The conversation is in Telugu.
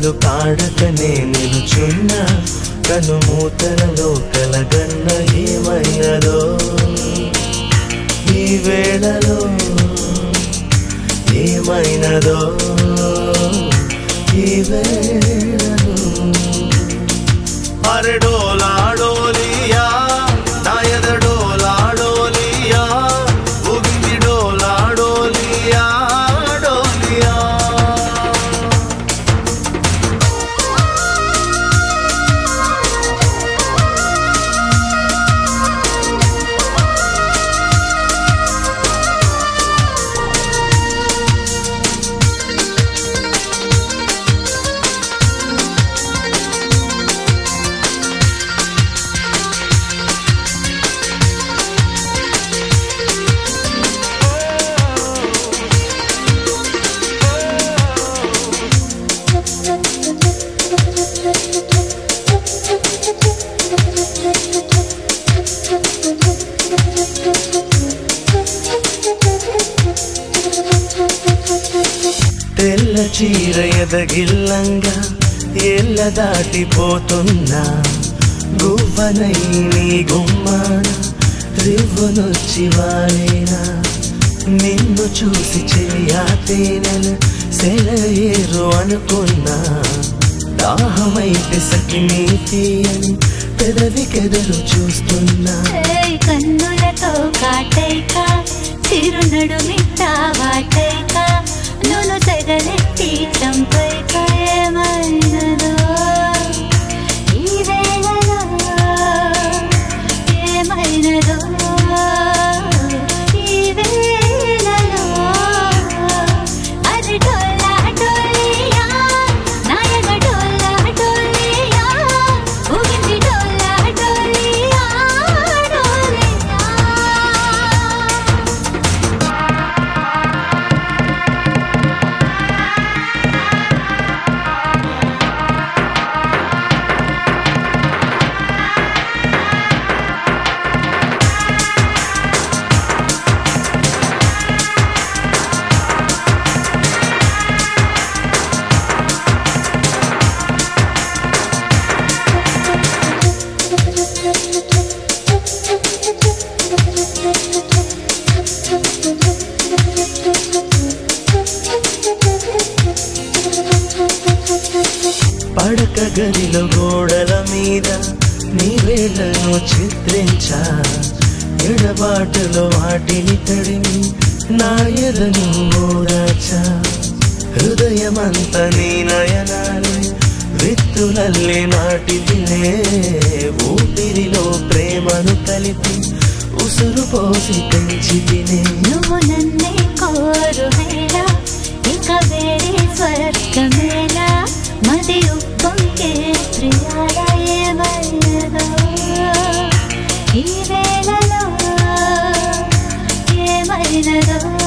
కలలు కాడకనే నిలుచున్న కను మూతలలో కలగన్న ఏమైనదో ఈ వేళలో ఏమైనదో ఈ వేళలో అరే డోలా డోలియా నాయద డోలా డోలియా ఉగింది డోలా డోలియా డోలియా తెల్ల చీర ఎదగిల్లంగా ఎల్ల దాటిపోతున్నా గువ్వనై నీ గుమ్మాన రివ్వునొచ్చి వాలేనా నిన్ను చూసి చెయ్యా తేనెలు సెలయేరు అనుకున్నా దాహమైతే సఖి నీ తీయని పెదవి కెదరు చూస్తున్నా ఏయ్ కన్నులతో కాటైక చిరునడు మిట్ట వాటైక నును తెగలెత్తి చంపైక ఏమైనదో ఈ వేళలో ఏమైనదో ఈ వేళలో అది డోలా డోలియా నాయక డోలా డోలియా ఊగింది డోలా డోలియా డోలియా పడక గదిలో గోడల మీద నీ వేళ్లను చిత్రించా ఎడబాటులో వాటిని తడిమి నా ఎదను ఓదాచా హృదయమంత నీ నయనాలే విత్తులల్లి నాటిదిలే ఊపిరిలో ప్రేమను కలిపి ఉసురు పోసి పెంచి తినే నువ్వు నన్నే కోరు వేళ ఇక వేరే స్వర్గమేళ మది ఉప్పొంగే ప్రియాల ఏమైనదో ఈ వేళలో ఏమైనదో